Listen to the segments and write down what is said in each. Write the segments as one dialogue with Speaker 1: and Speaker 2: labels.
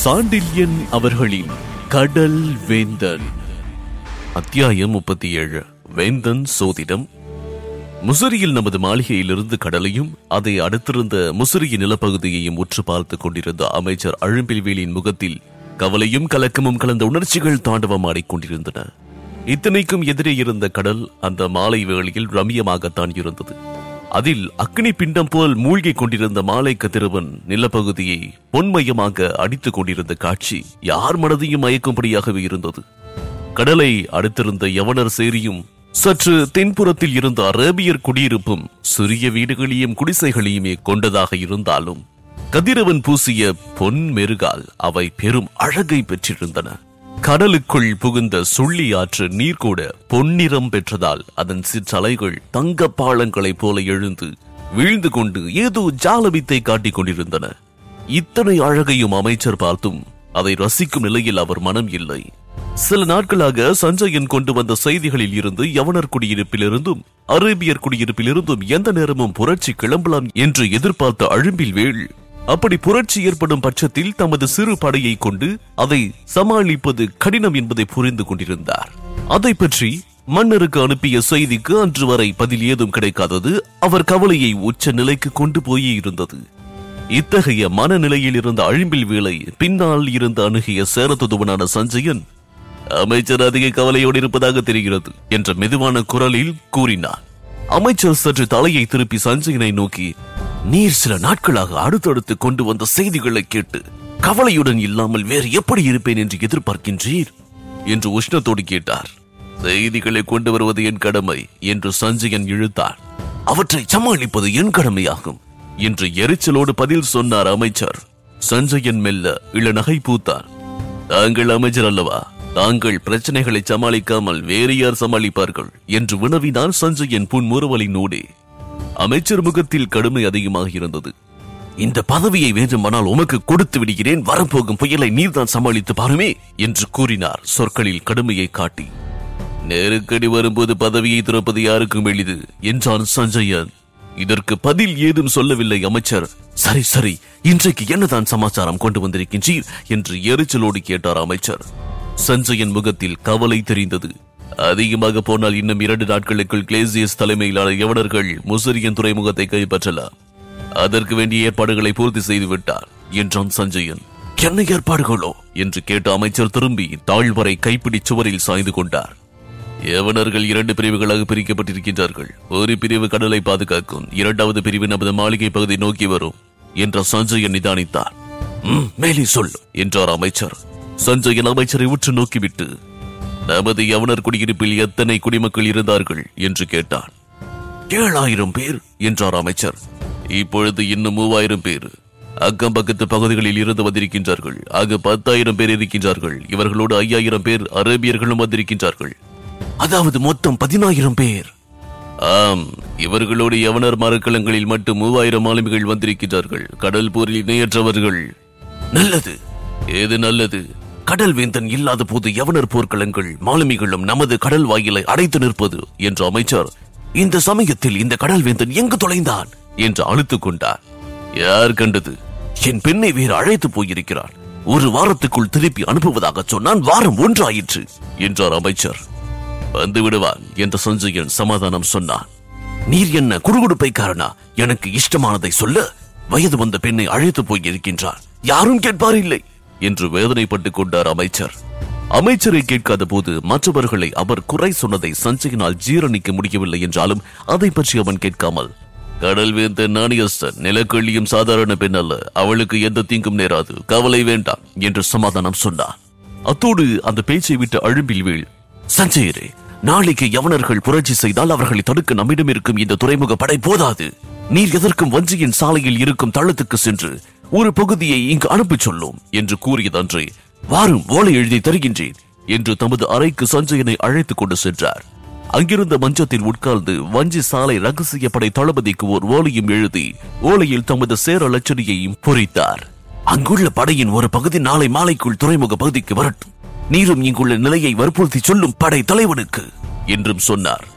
Speaker 1: சாண்டில்யன் அவர்களின் கடல் வேந்தன் அத்தியாயம் முப்பத்தி ஏழு வேந்தன் சோதிடம் முசிறியில் நமது மாளிகையிலிருந்து கடலையும் அதை அடுத்திருந்த முசிறியின் நிலப்பகுதியையும் உற்று பார்த்துக் கொண்டிருந்த அமைச்சர் அழும்பில்வேலின் முகத்தில் கவலையும் கலக்கமும் கலந்த உணர்ச்சிகள் தாண்டவமாடிக் கொண்டிருந்தன இத்தனைக்கும் எதிரே இருந்த கடல் அந்த மாலை வேளையில் ரம்யமாகத்தான் இருந்தது அதில் அக்னி பிண்டம் போல் மூழ்கிக் கொண்டிருந்த மாலை கதிரவன் நிலப்பகுதியை பொன்மயமாக அடித்துக் கொண்டிருந்த காட்சி யார் மனதையும் மயக்கும்படியாகவே இருந்தது கடலை அடுத்திருந்த யவனர் சேரியும் சற்று தென்புறத்தில் இருந்த அரேபியர் குடியிருப்பும் சிறிய வீடுகளையும் குடிசைகளையுமே கொண்டதாக இருந்தாலும் கதிரவன் பூசிய பொன் மெருகால் அவை பெரும் அழகை பெற்றிருந்தன கடலுக்குள் புகுந்த சுள்ளி ஆற்று நீர் கூட பொன்னிறம் பெற்றதால் அதன் சிற்றலைகள் தங்க பாலங்களைப் போல எழுந்து வீழ்ந்து கொண்டு ஏதோ ஜாலவித்தை காட்டிக் கொண்டிருந்தன இத்தனை அழகையும் அமைச்சர் பார்த்தும் அதை ரசிக்கும் நிலையில் அவர் மனம் இல்லை சில நாட்களாக சஞ்சயன் கொண்டு வந்த செய்திகளில் இருந்து யவனர் குடியிருப்பிலிருந்தும் அரேபியர் குடியிருப்பிலிருந்தும் எந்த நேரமும் புரட்சி கிளம்பலாம் என்று எதிர்பார்த்த அழும்பில் வேள் அப்படி புரட்சி ஏற்படும் பட்சத்தில் தமது சிறு படையை கொண்டு அதை சமாளிப்பது கடினம் என்பதை புரிந்து கொண்டிருந்தார் அதை பற்றி மன்னருக்கு அனுப்பிய செய்திக்கு அன்று வரை பதில் ஏதும் கிடைக்காதது அவர் கவலையை உச்ச நிலைக்கு கொண்டு போயே இருந்தது இத்தகைய மனநிலையில் இருந்த அழிம்பில் வேளை பின்னால் இருந்து அணுகிய சேரத்துதுவனான சஞ்சயன் அமைச்சர் அதிக கவலையோடு இருப்பதாக தெரிகிறது என்ற மெதுவான குரலில் கூறினார் அமைச்சர் சற்று தலையை திருப்பி சஞ்சயனை நோக்கி நீர் சில நாட்களாக அடுத்தடுத்து கொண்டு வந்த செய்திகளை கேட்டு கவலையுடன் இல்லாமல் வேறு எப்படி இருப்பேன் என்று எதிர்பார்க்கின்றீர் என்று உஷ்ணத்தோடு கேட்டார் செய்திகளை கொண்டு வருவது என் கடமை என்று சஞ்சயன் இழுத்தார் அவற்றை சமாளிப்பது என் கடமையாகும் என்று எரிச்சலோடு பதில் சொன்னார் அமைச்சர் சஞ்சயன் மெல்ல இளநகை பூத்தார் தாங்கள் அமைச்சர் அல்லவா தாங்கள் பிரச்சனைகளை சமாளிக்காமல் வேறு யார் சமாளிப்பார்கள் என்று வினவினார் சஞ்சயன் புன்முறுவலினூடே அமைச்சர் முகத்தில் கடுமை அதிகமாக இருந்தது இந்த பதவியை வேண்டுமானால் உமக்கு கொடுத்து விடுகிறேன் வரப்போகும் புயலை நீர்தான் சமாளித்து பாருமே என்று கூறினார் சொற்களில் கடுமையை காட்டி நெருக்கடி வரும்போது பதவியை துறப்பது யாருக்கும் எளிது என்றான் சஞ்சயன் இதற்கு பதில் ஏதும் சொல்லவில்லை அமைச்சர் சரி சரி இன்றைக்கு என்னதான் சமாச்சாரம் கொண்டு வந்திருக்கின்றீர் என்று எரிச்சலோடு கேட்டார் அமைச்சர் சஞ்சயன் முகத்தில் கவலை தெரிந்தது அதிகமாக போனால் இன்னும் இரண்டு நாட்களுக்குள் கிளேசியஸ் தலைமையிலான யவனர்கள் முசிறியன் துறைமுகத்தை கைப்பற்றலாம் அதற்கு வேண்டிய ஏற்பாடுகளை பூர்த்தி செய்து விட்டார் என்றான் சஞ்சயன் என்ன ஏற்பாடுகளோ என்று கேட்ட அமைச்சர் திரும்பி தாழ்வரை கைப்பிடி சுவரில் சாய்ந்து கொண்டார் யவனர்கள் இரண்டு பிரிவுகளாக பிரிக்கப்பட்டிருக்கின்றார்கள் ஒரு பிரிவு கடலை பாதுகாக்கும் இரண்டாவது பிரிவு நமது மாளிகை பகுதி நோக்கி வரும் என்ற சஞ்சயன் நிதானித்தார் "ம், மேலே சொல் என்றார் அமைச்சர் சஞ்சயன் அமைச்சரை உற்று நோக்கிவிட்டு நமது யவனர் குடியிருப்பில் எத்தனை குடிமக்கள் இருந்தார்கள் என்று கேட்டான் ஏழாயிரம் பேர் என்றார் அமைச்சர் இப்பொழுது இன்னும் மூவாயிரம் பேர் அக்கம் பக்கத்து பகுதிகளில் இருந்து வந்திருக்கின்றார்கள் ஆக பத்தாயிரம் பேர் இருக்கின்றார்கள் இவர்களோடு ஐயாயிரம் பேர் அரேபியர்களும் வந்திருக்கின்றார்கள் அதாவது மொத்தம் பதினாயிரம் பேர் ஆம் இவர்களோடு யவனர் மரக்கலங்களில் மட்டும் மூவாயிரம் மாலுமிகள் வந்திருக்கின்றார்கள் கடல் போரில் இணையற்றவர்கள் நல்லது ஏது நல்லது கடல் வேந்தன் இல்லாத போது யவனர் போர்க்களங்கள் மாலுமிகளும் நமது கடல் வாயிலை அடைத்து நிற்பது என்ற அமைச்சர் இந்த சமயத்தில் இந்த கடல் வேந்தன் எங்கு தொலைந்தான் என்று அழுத்துக் கொண்டார் யார் கண்டது என் பெண்ணை வேறு அழைத்து போயிருக்கிறான் ஒரு வாரத்துக்குள் திருப்பி அனுப்புவதாக சொன்னான் வாரம் ஒன்றாயிற்று என்றார் அமைச்சர் வந்து விடுவான் என்று சஞ்சயன் சமாதானம் சொன்னான் நீர் என்ன குடுகுடுப்பைக்காரனா எனக்கு இஷ்டமானதை சொல்ல வயது வந்த பெண்ணை அழைத்து போய் இருக்கின்றார் யாரும் கேட்பார் இல்லை என்று வேதனைப்பட்டுக் கொண்டார் அமைச்சர் அமைச்சரை கேட்காத போது மற்றவர்களை அவர் குறை சொன்னதை சஞ்சயனால் ஜீரணிக்க முடியவில்லை என்றாலும் அதை பற்றி அவன் கேட்காமல் கடல் வேந்த நாணியஸ்தன் நிலக்கள்ளியும் சாதாரண பெண் அல்ல அவளுக்கு எந்த தீங்கும் நேராது கவலை வேண்டாம் என்று சமாதானம் சொன்னான் அத்தோடு அந்த பேச்சை விட்டு அழும்பில் வீழ் சஞ்சயரே நாளைக்கு யவனர்கள் புரட்சி செய்தால் அவர்களை தடுக்க நம்மிடம் இருக்கும் இந்த துறைமுக படை போதாது நீர் எதற்கும் வஞ்சியின் சாலையில் இருக்கும் தளத்துக்கு சென்று ஒரு பகுதியை இங்கு அனுப்பிச் சொல்லும் என்று கூறியதன்றே வாரும் ஓலை எழுதி தருகின்றேன் என்று தமது அறைக்கு சஞ்சயனை அழைத்துக் கொண்டு சென்றார் அங்கிருந்த மஞ்சத்தில் உட்கார்ந்து வஞ்சி சாலை ரகசிய படை தளபதிக்கு ஓர் ஓலையும் எழுதி ஓலையில் தமது சேர லட்சணியையும் பொறித்தார் அங்குள்ள படையின் ஒரு பகுதி நாளை மாலைக்குள் துறைமுக பகுதிக்கு வரட்டும் நீரும் இங்குள்ள நிலையை வற்புறுத்தி சொல்லும் படை தலைவனுக்கு என்றும் சொன்னார்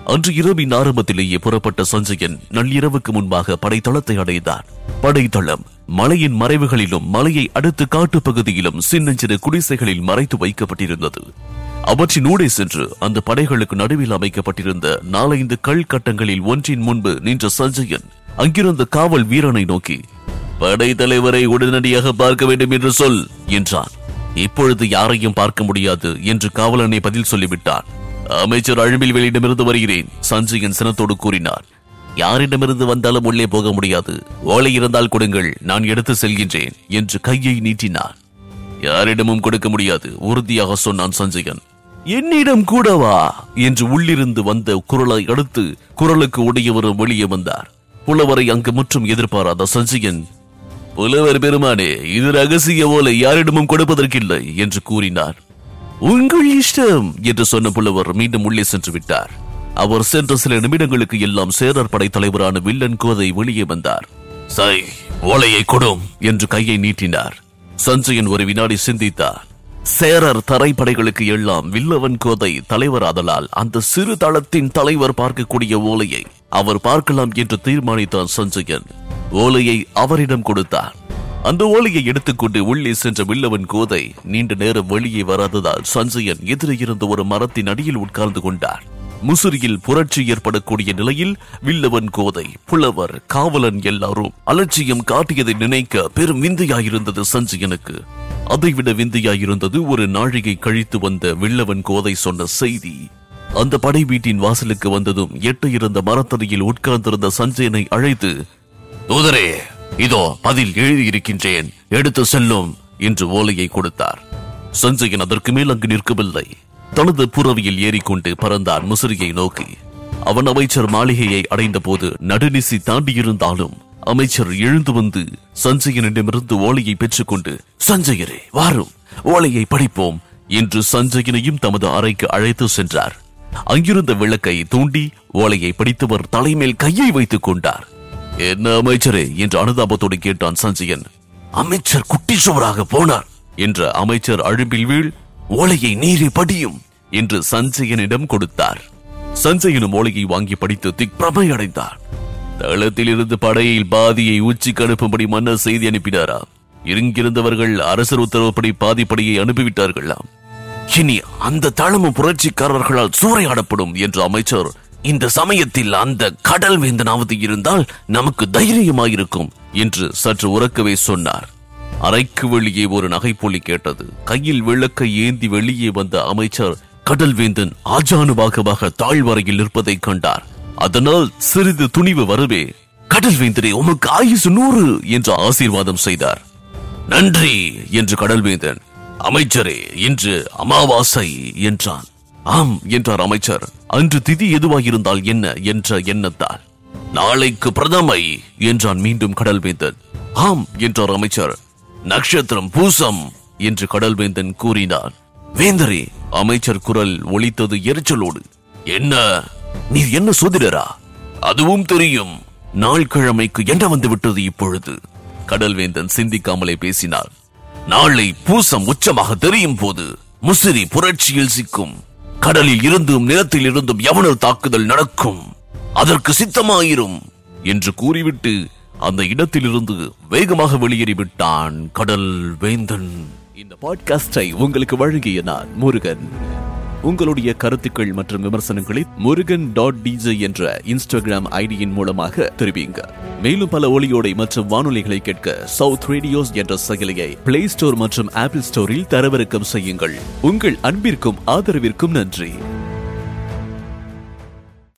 Speaker 1: அன்று இரவின் ஆரம்பத்திலேயே புறப்பட்ட சஞ்சயன் நள்ளிரவுக்கு முன்பாக படைத்தளத்தை அடைந்தார் படைத்தளம் மலையின் மறைவுகளிலும் மலையை அடுத்து காட்டுப் பகுதியிலும் சின்னஞ்சிறு குடிசைகளில் மறைத்து வைக்கப்பட்டிருந்தது அவற்றின் ஊடே சென்று அந்த படைகளுக்கு நடுவில் அமைக்கப்பட்டிருந்த நாலைந்து கல் கட்டங்களில் ஒன்றின் முன்பு நின்ற சஞ்சயன் அங்கிருந்த காவல் வீரனை நோக்கி படை தலைவரை உடனடியாக பார்க்க வேண்டும் என்று சொல் என்றான் இப்பொழுது யாரையும் பார்க்க முடியாது என்று காவலனை பதில் சொல்லிவிட்டார் அமைச்சர் அழும்பில்வேலிடமிருந்து வருகிறேன் சஞ்சயன் சினத்தோடு கூறினார் யாரிடமிருந்து வந்தாலும் உள்ளே போக முடியாது ஓலை இருந்தால் கொடுங்கள் நான் எடுத்து செல்கின்றேன் என்று கையை நீட்டினார் யாரிடமும் கொடுக்க முடியாது உறுதியாக சொன்னான் சஞ்சயன் என்னிடம் கூடவா என்று உள்ளிருந்து வந்த குரலை அடுத்து குரலுக்கு உடையவரும் வெளியே வந்தார் புலவரை அங்கு முற்றும் எதிர்பாராத சஞ்சயன் புலவர் பெருமானே இது ரகசிய ஓலை யாரிடமும் கொடுப்பதற்கில்லை என்று கூறினார் உங்கள் இஷ்டம் என்று சொன்ன புலவர் மீண்டும் உள்ளே சென்று விட்டார் அவர் சென்ற சில நிமிடங்களுக்கு எல்லாம் சேரர் படை தலைவரான வில்லன் கோதை வெளியே வந்தார் சை ஓலையை கொடும் என்று கையை நீட்டினார் சஞ்சயன் ஒரு வினாடி சிந்தித்தார் சேரர் தரைப்படைகளுக்கு எல்லாம் வில்லவன் கோதை தலைவராதலால் அந்த சிறு தளத்தின் தலைவர் பார்க்கக்கூடிய ஓலையை அவர் பார்க்கலாம் என்று தீர்மானித்தான் சஞ்சயன் ஓலையை அவரிடம் கொடுத்தார் அந்த ஓலையை எடுத்துக்கொண்டு உள்ளே சென்ற வில்லவன் கோதை நீண்ட நேரம் வெளியே வராததால் சஞ்சயன் எதிரே இருந்த ஒரு மரத்தின் அடியில் உட்கார்ந்து கொண்டார் முசிறியில் புரட்சி ஏற்படக்கூடிய நிலையில் வில்லவன் கோதை புலவர் காவலன் எல்லாரும் அலட்சியம் காட்டியதை நினைக்க பெரும் விந்தையாயிருந்தது சஞ்சயனுக்கு அதைவிட விந்தையாயிருந்தது ஒரு நாழிகை கழித்து வந்த வில்லவன் கோதை சொன்ன செய்தி அந்த படை வீட்டின் வாசலுக்கு வந்ததும் எட்ட இருந்த மரத்தடியில் உட்கார்ந்திருந்த சஞ்சயனை அழைத்து தூதரே இதோ பதில் எழுதியிருக்கின்றேன் எடுத்து செல்லும் என்று ஓலையை கொடுத்தார் சஞ்சயன் அதற்கு மேல் அங்கு நிற்கவில்லை தனது புறவியில் ஏறிக்கொண்டு பறந்தான் முசிறியை நோக்கி அவன் அமைச்சர் மாளிகையை அடைந்த போது நடுநிசி தாண்டியிருந்தாலும் அமைச்சர் எழுந்து வந்து சஞ்சயனிடமிருந்து ஓலையை பெற்றுக்கொண்டு சஞ்சயரே வாரும் ஓலையை படிப்போம் என்று சஞ்சயனையும் தமது அறைக்கு அழைத்து சென்றார் அங்கிருந்த விளக்கை தூண்டி ஓலையை படித்தவர் தலைமேல் கையை வைத்துக் கொண்டார் என்ன அமைச்சரே என்று அனுதாபத்தோடு கேட்டான் சஞ்சயன் அமைச்சர் குட்டி சுவராக போனார் என்ற அமைச்சர் அழும்பில் வீழ் ஓலையை நீரே படியும் என்று சஞ்சயனிடம் கொடுத்தார் சஞ்சயனும் ஓலையை வாங்கி படித்து திக்பிரமை அடைந்தார் தளத்தில் இருந்து படையில் பாதியை உச்சிக்கு அனுப்பும்படி மன்னர் செய்தி அனுப்பினாரா இங்கிருந்தவர்கள் அரசர் உத்தரவுப்படி பாதி படையை அனுப்பிவிட்டார்களாம் இனி அந்த தளமும் புரட்சிக்காரர்களால் சூறையாடப்படும் என்று அமைச்சர் இந்த சமயத்தில் அந்த கடல் வேந்தனாவது இருந்தால் நமக்கு தைரியமாயிருக்கும் என்று சற்று உறக்கவே சொன்னார் அறைக்கு வெளியே ஒரு நகைப்பொலி கேட்டது கையில் விளக்கை ஏந்தி வெளியே வந்த அமைச்சர் கடல் வேந்தன் ஆஜானுபாகமாக தாழ்வரையில் நிற்பதைக் கண்டார் அதனால் சிறிது துணிவு வரவே கடல் வேந்தரே உமக்கு ஆயுசு நூறு என்று ஆசீர்வாதம் செய்தார் நன்றி என்று கடல்வேந்தன் அமைச்சரே இன்று அமாவாசை என்றான் ஆம் என்றார் அமைச்சர் அன்று திதி எதுவாயிருந்தால் என்ன என்ற எண்ணத்தால் நாளைக்கு பிரதமை என்றான் மீண்டும் கடல்வேந்தன் ஆம் என்றார் அமைச்சர் நட்சத்திரம் பூசம் என்று கடல்வேந்தன் கூறினார் வேந்தரே அமைச்சர் குரல் ஒலித்தது எரிச்சலோடு என்ன நீர் என்ன சோதிடரா அதுவும் தெரியும் நாள் கிழமைக்கு என்ன வந்து விட்டது இப்பொழுது கடல்வேந்தன் சிந்திக்காமலே பேசினார் நாளை பூசம் உச்சமாக தெரியும் போது முசிறி புரட்சியில் சிக்கும் கடலில் இருந்தும் நிலத்தில் இருந்தும் எவனல் தாக்குதல் நடக்கும் அதற்கு சித்தமாயிரும் என்று கூறிவிட்டு அந்த இடத்திலிருந்து வேகமாக வெளியேறிவிட்டான் கடல் வேந்தன் இந்த பாட்காஸ்டை உங்களுக்கு வழங்கிய நான் முருகன் உங்களுடைய கருத்துக்கள் மற்றும் விமர்சனங்களை முருகன் டாட் டிஜே என்ற இன்ஸ்டாகிராம் ஐடியின் மூலமாக தெரிவிங்க மேலும் பல ஒளியோடை மற்றும் வானொலிகளை கேட்க சவுத் ரேடியோஸ் என்ற செயலியை பிளே ஸ்டோர் மற்றும் ஆப்பிள் ஸ்டோரில் தரவிறக்கம் செய்யுங்கள் உங்கள் அன்பிற்கும் ஆதரவிற்கும் நன்றி